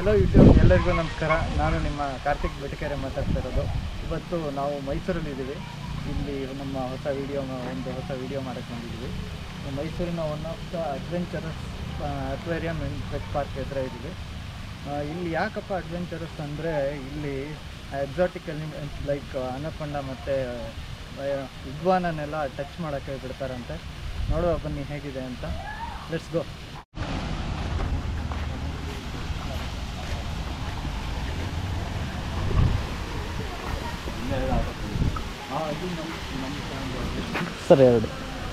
Hello YouTube ಎಲ್ಲರಿಗೂ ನಮಸ್ಕಾರ ನಾನು ನಿಮ್ಮ ಕಾರ್ತಿಕ್ ಬೆಟಕೆರೆ ಮಾತಾಡ್ತಾ ಇರೋದು ಇವತ್ತು ನಾವು ಮೈಸೂರಲ್ಲಿ ಇದ್ದೀವಿ ಇಲ್ಲಿ ನಮ್ಮ ಹೊಸ ವಿಡಿಯೋ ಒಂದು ಹೊಸ ವಿಡಿಯೋ ಮಾಡೋಕ್ಕೆ ಬಂದಿದ್ದೀವಿ ಮೈಸೂರಿನ one of the adventurous aquarium and pet park ಎದುರ ಇದ್ದೀವಿ ಆ, ಇಲ್ಲಿ ಯಾಕಪ್ಪ ಅಡ್ವೆಂಚರಸ್ ಅಂದರೆ ಇಲ್ಲಿ ಎಕ್ಸಾಟಿಕ್ ಎಲಿಮೆಂಟ್ಸ್ ಲೈಕ್ ಅನಕೊಂಡ ಮತ್ತು ಇಗ್ವಾನನ್ನೆಲ್ಲ ಟಚ್ ಮಾಡೋಕ್ಕೆ ಬಿಡ್ತಾರಂತೆ ನೋಡುವ ಬನ್ನಿ ಹೇಗಿದೆ ಅಂತ ಲೆಟ್ಸ್ ಗೋ ಸರ್ ಎರಡು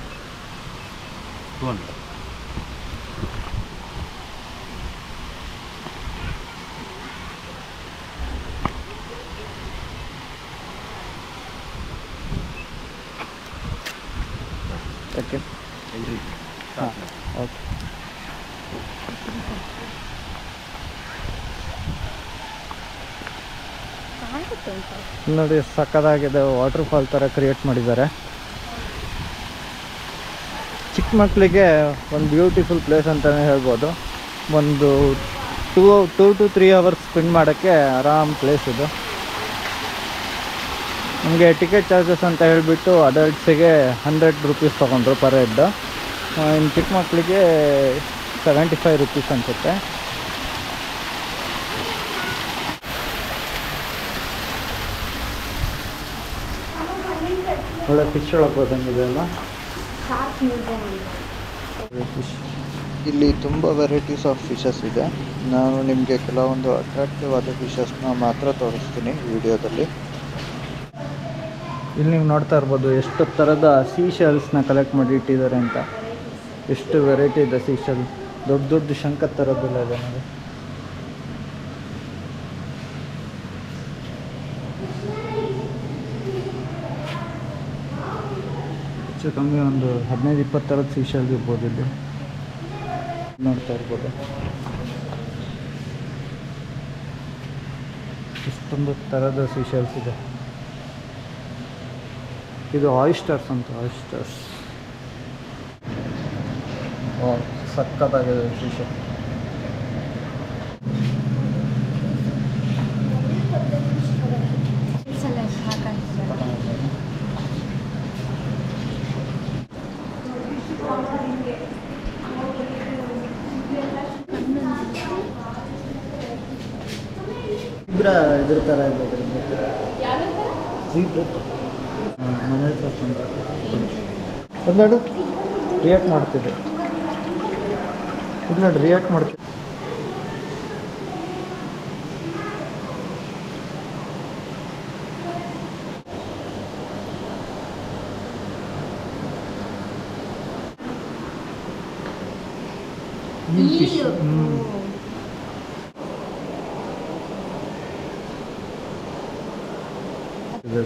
ಓಕೆ ಹಾಂ ಓಕೆ ನೋಡಿ ಸಕ್ಕದಾಗಿದೆ ವಾಟರ್ ಫಾಲ್ ಥರ ಕ್ರಿಯೇಟ್ ಮಾಡಿದ್ದಾರೆ ಚಿಕ್ಕ ಮಕ್ಕಳಿಗೆ ಒಂದು ಬ್ಯೂಟಿಫುಲ್ ಪ್ಲೇಸ್ ಅಂತಲೇ ಹೇಳ್ಬೋದು ಒಂದು two two to three hours spend ಮಾಡೋಕ್ಕೆ ಆರಾಮ್ ಪ್ಲೇಸ್ ಇದು ನಮಗೆ ಟಿಕೆಟ್ ಚಾರ್ಜಸ್ ಅಂತ ಹೇಳಿಬಿಟ್ಟು ಅಡಲ್ಟ್ಸಿಗೆ ಹಂಡ್ರೆಡ್ ರುಪೀಸ್ ತೊಗೊಂಡ್ರು ಪರ್ ಹೆಡ್ ಇನ್ನು ಚಿಕ್ಕ ಮಕ್ಕಳಿಗೆ ಸೆವೆಂಟಿ ಫೈವ್ ರುಪೀಸ್ ಅನಿಸುತ್ತೆ ಒಳ್ಳೆ ಫಿಶ್ ಒಳಗೆ ಹೋದಂಗಿದೆ ಅಲ್ಲ ಫಿಶ್ ಇಲ್ಲಿ ತುಂಬ ವೆರೈಟೀಸ್ ಆಫ್ ಫಿಶಸ್ ಇದೆ ನಾನು ನಿಮಗೆ ಕೆಲವೊಂದು ಅಟ್ರಾಕ್ಟಿವ್ ಆದ ಫಿಶಸ್ನ ಮಾತ್ರ ತೋರಿಸ್ತೀನಿ ವಿಡಿಯೋದಲ್ಲಿ ಇಲ್ಲಿ ನೀವು ನೋಡ್ತಾ ಇರ್ಬೋದು ಎಷ್ಟು ಥರದ ಸೀ ಶೆಲ್ಸ್ನ ಕಲೆಕ್ಟ್ ಮಾಡಿ ಇಟ್ಟಿದ್ದಾರೆ ಅಂತ ಎಷ್ಟು ವೆರೈಟಿ ಇದೆ ಸೀ ಶೆಲ್ ದೊಡ್ಡ ದೊಡ್ಡ ಶಂಕ ಥರದ್ದೆಲ್ಲ ಇದೆ ನೋಡಿ ಹೆಚ್ಚು ಕಮ್ಮಿ ಒಂದು ಹದಿನೈದು ಇಪ್ಪತ್ತು ಥರದ ಸೀ ಶೆಲ್ ಇರ್ಬೋದು ಇಲ್ಲಿ ನೋಡ್ತಾ ಇರ್ಬೋದು ಇಷ್ಟೊಂದು ಥರದ ಸೀ ಶೆಲ್ಸ್ ಇದೆ ಇದು ಆಯಿಸ್ಟರ್ಸ್ ಅಂತ ಆಯಿಸ್ಟರ್ಸ್ ಸಕ್ಕತ್ತಾಗಿದೆ ಫಿಶ್ ಇಬ್ಬರ ಇದ್ರ ಥರ ಇದೆ ಮನೆ ಒಂದೆರಡು ರಿಯಾಕ್ಟ್ ಮಾಡ್ತಿದ್ದೆ ಇಲ್ಲ ರಿಯಾಕ್ಟ್ ಮಾಡ್ತಿದ್ದೆ ಫಿಶ್ ಹ್ಞೂ ಇದೆ.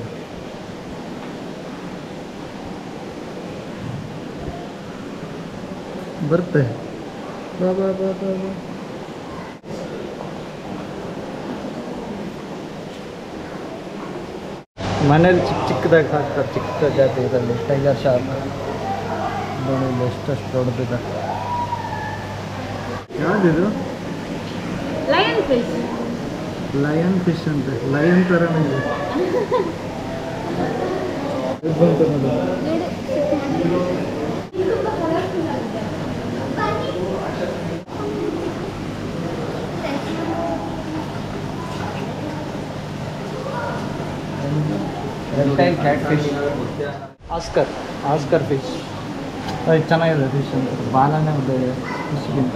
ಬರುತ್ತೆ ಬಾ ಬಾ ಬಾ ಬಾ ಬಾ ಮನೇಲಿ ಚಿಕ್ಕ ಚಿಕ್ಕದಾಗಿ ಸಾಕ್ತಾರೆ ಚಿಕ್ಕ ಜಾತಿ ಇದರಲ್ಲಿ ಟೈಗರ್ ಶಾರ್ಕ್ ನೋಡಿ ಇಲ್ಲಿ ಎಷ್ಟೆಷ್ಟು ದೊಡ್ಡದಿದೆ ಯಾವುದಿದು ಲಯನ್ ಫಿಶ್ ಲಯನ್ ಫಿಶ್ ಅಂತೆ ಲಯನ್ ಥರನೇ ಇದೆ ಇದು ಬಂತು ನೋಡಿ reptile catfish oscar oscar fish ಅದು ಚೆನ್ನಾಗಿದೆ ಫಿಶ್ ಅಂತ ಬಾಲನೇ ಇದೆ ಫಿಶ್ಗಿಂತ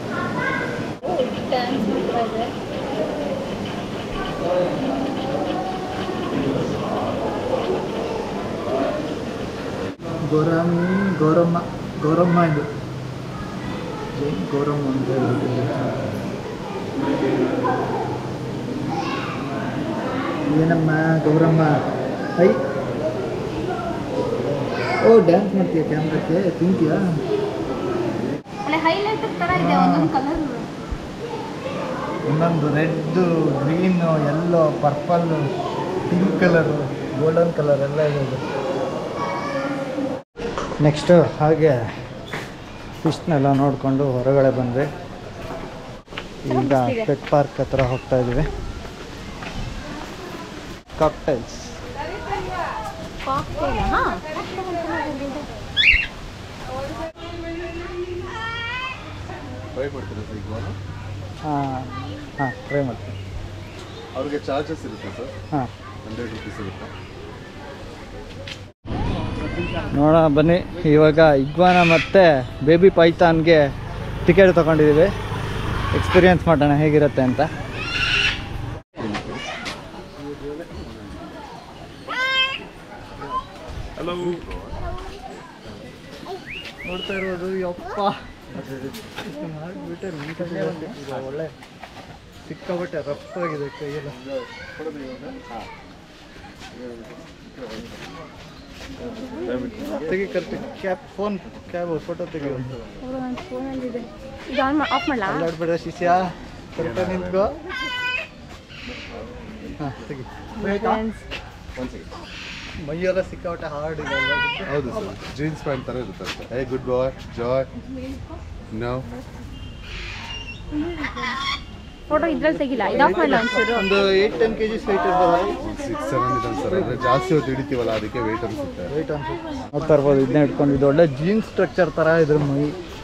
ಗೌರಮ್ಮಿ ಗೌರಮ್ಮ ಗೌರಮ್ಮ ಇದು ಜೈನ್ ಗೌರಮ್ಮ ಅಂತ ಹೇಳ್ಬಿಟ್ಟಿದೆ. ಏನಮ್ಮ ಗೌರಮ್ಮ ಐ ಓ ಡ್ಯಾನ್ಸ್ ಮಾಡ್ತೀಯ ಕ್ಯಾಮ್ರಕ್ಕೆ ತಿಂತೀಯಾ ಒಳ್ಳೆ ಹೈಲೈಟ್ ತರ ಇದೆ ಒಂದೊಂದು ಕಲರ್ ಇನ್ನೊಂದು red green yellow purple pink colour golden colour ಎಲ್ಲ ಇದೆ ನೆಕ್ಸ್ಟು ಹಾಗೆ ಫಿಶ್ನೆಲ್ಲ ನೋಡಿಕೊಂಡು ಹೊರಗಡೆ ಬಂದ್ವಿ ಈಗ ಪೆಟ್ ಪಾರ್ಕ್ ಹತ್ರ ಹೋಗ್ತಾ ಇದ್ದೀವಿ ಕಾಕ್ಟೈಲ್ಸ್ ಕಾಕ್ಟೇಲ್ ಹಾ ಟ್ರೈ ಮಾಡ್ತೀರಾ ಸರ್ ಈಗ ಹಾಂ ಹಾಂ ಟ್ರೈ ಮಾಡ್ತೀನಿ ಅವ್ರಿಗೆ ಚಾರ್ಜಸ್ ಇರುತ್ತೆ ಸರ್ ಹಾಂ ಹಂಡ್ರೆಡ್ ರುಪೀಸ್ ಇರುತ್ತೆ ನೋಡೋಣ ಬನ್ನಿ ಇವಾಗ ಇಗ್ವಾನ ಮತ್ತು ಬೇಬಿ ಪೈಥಾನ್ಗೆ ಟಿಕೆಟ್ ತೊಗೊಂಡಿದ್ದೀವಿ ಎಕ್ಸ್ಪೀರಿಯನ್ಸ್ ಮಾಡೋಣ ಹೇಗಿರುತ್ತೆ ಅಂತ ಹಲೋ ನೋಡ್ತಾ ಇರೋದು ಯಪ್ಪ ಮಾಡಿಬಿಟ್ಟೆ ನೀಟಾಗಿ ಒಳ್ಳೆ ಸಿಕ್ಕಾಬಟ್ಟೆ ರಫ್ ಆಗಿದೆ ಕೈಯೆಲ್ಲ ತೆಗಿ ಕರ್ತಿ ಕ್ಯಾಬ್ ಫೋನ್ ಕ್ಯಾಬ್ ಫೋಟೋ ತೆಗಿ ನನ್ನ ಫೋನಲ್ಲಿದೆ ಇದು ಆನ್ ಆಫ್ ಮಾಡಲಾ ಅಲ್ಲಾಡ್ಬೇಡ ಶಿಷ್ಯ ಕರೆಕ್ಟಾಗಿ ನಿಂತ್ಕೋ ಹಾಂ ತೆಗಿ ಒಂದು ಸೆಕೆಂಡ್ ಮೈಯೆಲ್ಲ ಸಿಕ್ಕಾಬಟ್ಟೆ ಹಾರ್ಡ್ ಇದೆ ಅಲ್ವಾ? ಹೌದು ಸರ್ ಜೀನ್ಸ್ ಪ್ಯಾಂಟ್ ಥರ ಇರುತ್ತೆ ಅಷ್ಟೇ hey good boy Joy no photo ಇದ್ರಲ್ಲಿ ತೆಗಿಲ್ಲ ಇದು ಆಫ್ ಮಾಡಲ್ಲ ಒಂಚೂರು ಒಂದು eight ten K Gs weight ಇರ್ಬೋದಾ ಒಂದು ಸಿಕ್ಸ್ ಸೆವೆನ್ ಇದೆ ಸರ್ ಅಂದರೆ ಜಾಸ್ತಿ ಹೊತ್ತು ಹಿಡಿತೀವಲ್ಲ ಅದಕ್ಕೆ ವೆಯ್ಟ್ ಅನಿಸುತ್ತೆ ವೆಯ್ಟ್ ಅನ್ಸುತ್ತೆ ನೋಡ್ತಾ ಇರ್ಬೋದು ಇದನ್ನ ಇಟ್ಕೊಂಡು ಇದು ಒಳ್ಳೆ ಜೀನ್ಸ್ ಸ್ಟ್ರಕ್ಚರ್ ಥರ ಇದ್ರ ಮೈ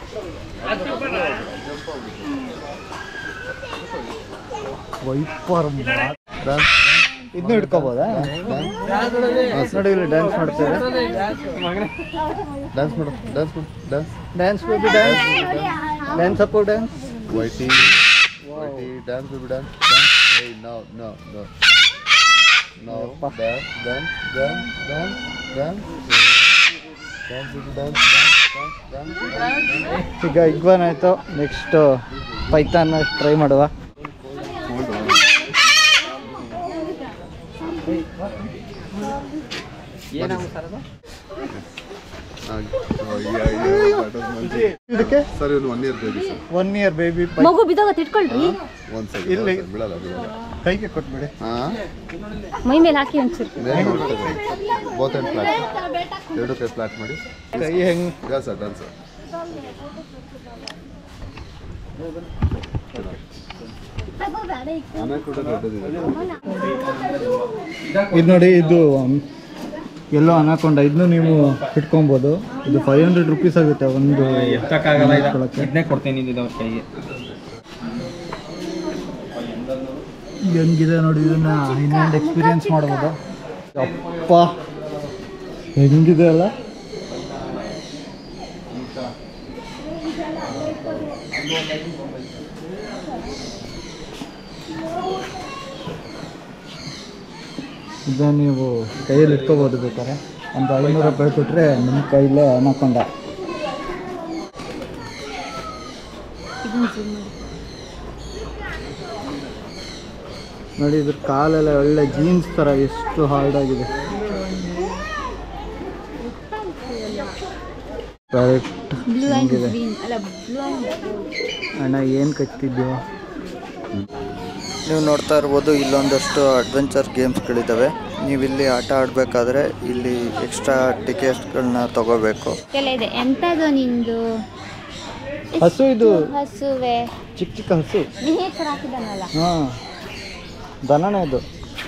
ವೈಪರ್ ಇದನ್ನ ಇಟ್ಕೋಬೋದಾ ನೋಡಿ ಇಲ್ಲಿ ಡ್ಯಾನ್ಸ್ ಮಾಡ್ತೇವೆ ಡ್ಯಾನ್ಸ್ ಮಾಡು ಡ್ಯಾನ್ಸ್ ಮಾಡು dance dance baby dance dance Appu dance ವೈಟಿ ವೈಟಿ dance baby dance dance hey no no no no dance dance dance dance dance dance baby dance dance dance ಈಗ ಇಗ್ವಾನ್ ಆಯಿತು ನೆಕ್ಸ್ಟ್ ಪೈಥಾನ್ ಟ್ರೈ ಮಾಡುವ ಇದಕ್ಕೆ sir ಇವನು one year baby sir one year baby ಮಗು ಬಿದ್ದೋಗತ್ತೆ ಇಟ್ಕೊಳ್ರಿ ಒಂದು ಇಲ್ಲಿ. Second ಬಿಡಲ್ಲ ಬಿಡಲ್ಲ ಕೈಗೆ ಕೊಟ್ಬಿಡಿ ಹಾಂ ಮೈ ಮೇಲೆ ಹಾಕಿ ಒಂಚೂರು ಬೋತ್ ಆ್ಯಂಡ್ ಫ್ಲಾಟ್ ಎರಡು ಕೈ ಫ್ಲಾಟ್ ಮಾಡಿ ಕೈ ಹೆಂಗ್ ಈಗ ಸರ್ ಡನ್ ಸರ್ ಆಮೇಲೆ ಕೂಡ ದೊಡ್ಡದಿದೆ ಇದು ನೋಡಿ ಇದು ಎಲ್ಲೋ ಅನಾಕೊಂಡ ಇದನ್ನು ನೀವು ಇಟ್ಕೊಬೋದು ಇದು ಫೈವ್ ಹಂಡ್ರೆಡ್ ರುಪೀಸ್ ಆಗುತ್ತೆ ಒಂದು ಇಟ್ಕೊಳಕ್ಕೆ. ಇದನ್ನೇ ಕೊಡ್ತೀನಿ ಇದು ಅವ್ರ ಕೈಗೆ ಹೆಂಗಿದೆ ನೋಡಿ ಇದನ್ನ ಇನ್ನೊಂದು ಎಕ್ಸ್ಪೀರಿಯನ್ಸ್ ಮಾಡ್ಬೋದು ಅಪ್ಪ ಹೆಂಗಿದೆ ಅಲ್ಲ ಇದು ನೀವು ಕೈಯಲ್ಲಿ ಇಟ್ಕೋಬೋದು ಬೇಕಾದ್ರೆ ಒಂದು ಐನೂರು ರೂಪಾಯಿ ಕೊಟ್ಟರೆ ನಿಮ್ಮ ಕೈಲೇ ಅನ್ಕೊಂಡ ಇದನ್ನ zoom ಮಾಡಿ. ನೋಡಿ ಇದ್ರ ಕಾಲೆಲ್ಲ ಒಳ್ಳೆ ಜೀನ್ಸ್ ಥರ ಎಷ್ಟು ಹಾರ್ಡ್ ಆಗಿದೆ ಕರೆಕ್ಟ್ ಬ್ಲೂ ಆ್ಯಂಡ್ ಹೆಂಗಿದೆ ಗ್ರೀನ್ ಅಲ್ಲ ಬ್ಲೂ ಆ್ಯಂಡ್ ಅಣ್ಣ ಏನು ಕಚ್ತಿದ್ಯೋ ನೀವು ನೋಡ್ತಾ ಇರ್ಬೋದು ಇಲ್ಲೊಂದಷ್ಟು ಅಡ್ವೆಂಚರ್ ಗೇಮ್ಸ್ಗಳಿದ್ದಾವೆ ನೀವು ಇಲ್ಲಿ ಆಟ ಆಡಬೇಕಾದ್ರೆ ಇಲ್ಲಿ ಎಕ್ಸ್ಟ್ರಾ ಟಿಕೆಟ್ಸ್ಗಳನ್ನ ತಗೋಬೇಕು ಎಲ್ಲ ಇದೆ ಎಂಥದ್ದು ನಿಂದು ಹಸು ಇದು ಹಸುವೆ ಚಿಕ್ಕ ಚಿಕ್ಕ ಹಸು ನೇಚರ್ ಹಾಕಿದಾನಲ್ಲ ಹಾಂ ದನನೇ ಇದು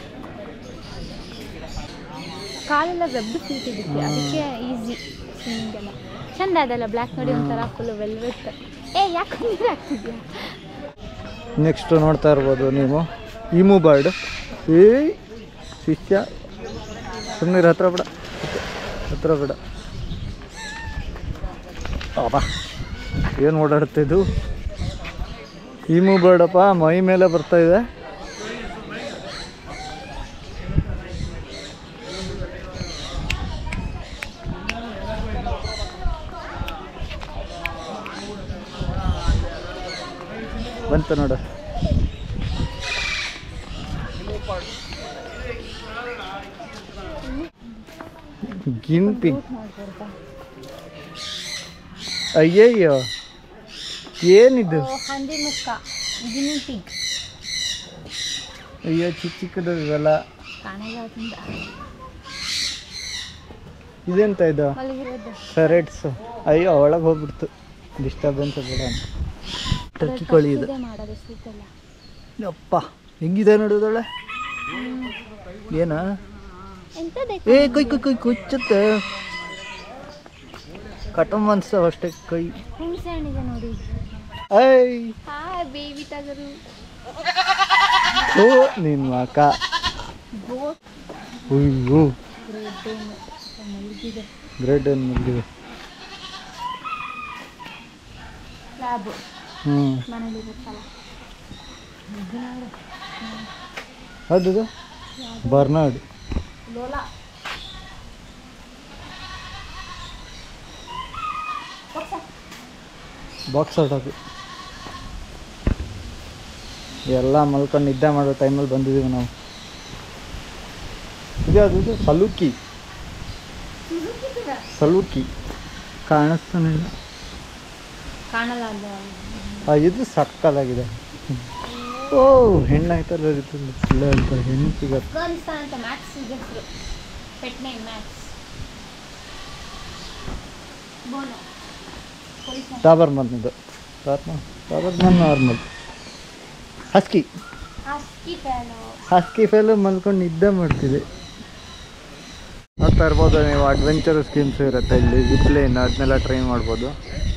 ಕಾಲೆಲ್ಲ ವೆಬ್ ಫೀಟ್ ಇದಕ್ಕೆ ಅದಕ್ಕೆ ಈಸಿ ಸ್ವಿಮ್ಮಿಂಗ್ ಎಲ್ಲ ಚಂದ ಅದಲ್ಲ ಬ್ಲ್ಯಾಕ್ ನೋಡಿ ಒಂಥರ ಫುಲ್ ವೆಲ್ವೆಟ್ ಏ ಯಾಕೆ ನೀರು ಹಾಕ್ತಿದ್ಯಾ ನೆಕ್ಸ್ಟ್ ನೋಡ್ತಾ ಇರ್ಬೋದು ನೀವು ಇಮು ಬರ್ಡ್ ಏಯ್ ಶಿಷ್ಯ ಸುಮ್ಮನೆ ಹತ್ರ ಬಿಡ ಹತ್ರ ಬಿಡ ಅಬ್ಬಾ ಏನು ಓಡಾಡುತ್ತೆ ಇದು ಇಮು ಬರ್ಡಪ್ಪ ಮೈ ಮೇಲೆ ಬರ್ತಾ ಇದೆ ಬಂತು ನೋಡು ಗಿನ್ಪಿ ಅಯ್ಯಯ್ಯೋ ಏನಿದು ಹಂದಿ ಮುಖ ಗಿನಿ ಪಿಗ್ ಅಯ್ಯೋ ಚಿಕ್ಕ ಚಿಕ್ಕದು ಇವೆಲ್ಲ ಕಾಣೆಗಾದಿಂದ ಇದೆಂತ ಇದು ಮಲಗಿರೋದು ಫೆರೆಟ್ಸ್ ಅಯ್ಯೋ ಒಳಗೆ ಹೋಗ್ಬಿಡ್ತು ಡಿಸ್ಟರ್ಬೆನ್ಸ್ ಬೇಡ ಅಂತ ಟರ್ಕಿ ಕೋಳಿ ಇದು ಇದೇ ಮಾಡೋದು ಸೂಪೆಲ್ಲ ಅಪ್ಪ ಹೆಂಗಿದೆ ನೋಡೋದೊಳ್ಳೆ ಏನ ಎಂತದೇ ಏ ಕೈ ಕೈ ಕೈ ಕುಚ್ಚುತ್ತೆ ಕಟಂಬನ್ಸ್ತಾವ ಅಷ್ಟೇ ಕೈ ಹುಣಸೆ ಹಣ್ಣಿದೆ ನೋಡಿ ಐ ಹಾ ಬೇಬಿ ತಗರು ಓ ನಿನ್ನ ಅಕ್ಕ ಬೋಟ್ ಅಯ್ಯೋ ರೆಡ್ ಮಲಗಿದೆ ಗ್ರೇಟ್ ಏನು ಮುಗಿದಿದೆ ಲ್ಯಾಬ್ ಹ್ಞೂ ಮನೇಲಿ ಇರುತ್ತಲ್ಲ ಅದು ಬರ್ನಾಡ್ ಲೋಲಾ ಬಾಕ್ಸ್ ಔಟ್ ಅದು ಎಲ್ಲ ಮಲ್ಕೊಂಡು ನಿದ್ದೆ ಮಾಡೋ ಟೈಮಲ್ಲಿ ಬಂದಿದ್ದೀವಿ ನಾವು ಇದು ಅದು ಇದು ಸಲೂಕಿ ಸಲೂಕಿ ಕಾಣಿಸ್ತಾನೆ ಇಲ್ಲ ಕಾಣಲ್ಲ ಅಲ್ಲ ಆ, ಇದು ಸಕ್ಕಲಾಗಿದೆ ಓ ಹೆಣ್ಣಾಯ್ತಲ್ಲ ಇರ್ತದೆ ಇಲ್ಲ ಅಂತ ಹೆಣ್ಣು ಸಿಗತ್ತೆ ಅಫ್ಘಾನಿಸ್ತಾನ್ ಅಂತ ಮ್ಯಾಕ್ಸ್ ಹೆಸರು ಪೆಟ್ ನೇಮ್ ಮ್ಯಾಕ್ಸ್ ಬೋನೋ ಪೊಲೀಸ್ ಡಾಬರ್ಮನ್ ಇದು Doberman normal husky husky fan husky ಫೆಲ್ ಮಲ್ಕೊಂಡು ನಿದ್ದೆ ಮಾಡ್ತಿದೆ ನೋಡ್ತಾ ಇರ್ಬೋದು ನೀವು ಅಡ್ವೆಂಚರ್ ಸ್ಕೀಮ್ಸ್ ಇರುತ್ತೆ ಇಲ್ಲಿ ಜಿಪ್ಲೈನ್ ಅದನ್ನೆಲ್ಲ ಟ್ರೈ ಮಾಡ್ಬೋದು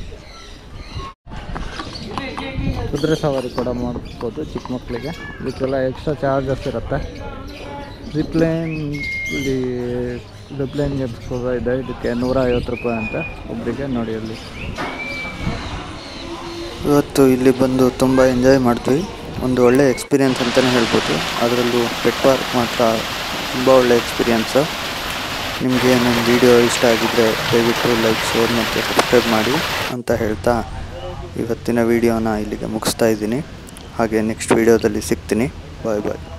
ಕುದುರೆ ಸವಾರಿ ಕೂಡ ಮಾಡ್ಬೋದು ಚಿಕ್ಕ ಮಕ್ಕಳಿಗೆ ಇದಕ್ಕೆಲ್ಲ ಎಕ್ಸ್ಟ್ರಾ ಚಾರ್ಜಸ್ ಇರುತ್ತೆ ಜಿಪ್ಲೈನ್ ಇಲ್ಲಿ ಜಿಪ್ಲೈನ್ ಗೇಮ್ಸ್ ಕೂಡ ಇದೆ ಇದಕ್ಕೆ ನೂರ ಐವತ್ತು ರೂಪಾಯಿ ಅಂತ ಒಬ್ಬರಿಗೆ ನೋಡಿ ಅಲ್ಲಿ ಇವತ್ತು ಇಲ್ಲಿ ಬಂದು ತುಂಬ ಎಂಜಾಯ್ ಮಾಡ್ತೀವಿ ಒಂದು ಒಳ್ಳೆ ಎಕ್ಸ್ಪೀರಿಯನ್ಸ್ ಅಂತಲೇ ಹೇಳ್ಬೋದು ಅದರಲ್ಲೂ ಪೆಟ್ ಪಾರ್ಕ್ ಮಾತ್ರ ತುಂಬ ಒಳ್ಳೆ ಎಕ್ಸ್ಪೀರಿಯನ್ಸು ನಿಮಗೆ ನನ್ನ ವಿಡಿಯೋ ಇಷ್ಟ ಆಗಿದ್ದರೆ ದಯವಿಟ್ಟು ಲೈಕ್ ಶೇರ್ ಮತ್ತು ಸಬ್ಸ್ಕ್ರೈಬ್ ಮಾಡಿ ಅಂತ ಹೇಳ್ತಾ ಇವತ್ತಿನ ವಿಡಿಯೋನ ಇಲ್ಲಿಗೆ ಮುಗಿಸ್ತಾ ಇದ್ದೀನಿ ಹಾಗೆ ನೆಕ್ಸ್ಟ್ ವಿಡಿಯೋದಲ್ಲಿ ಸಿಗ್ತೀನಿ ಬಾಯ್ ಬಾಯ್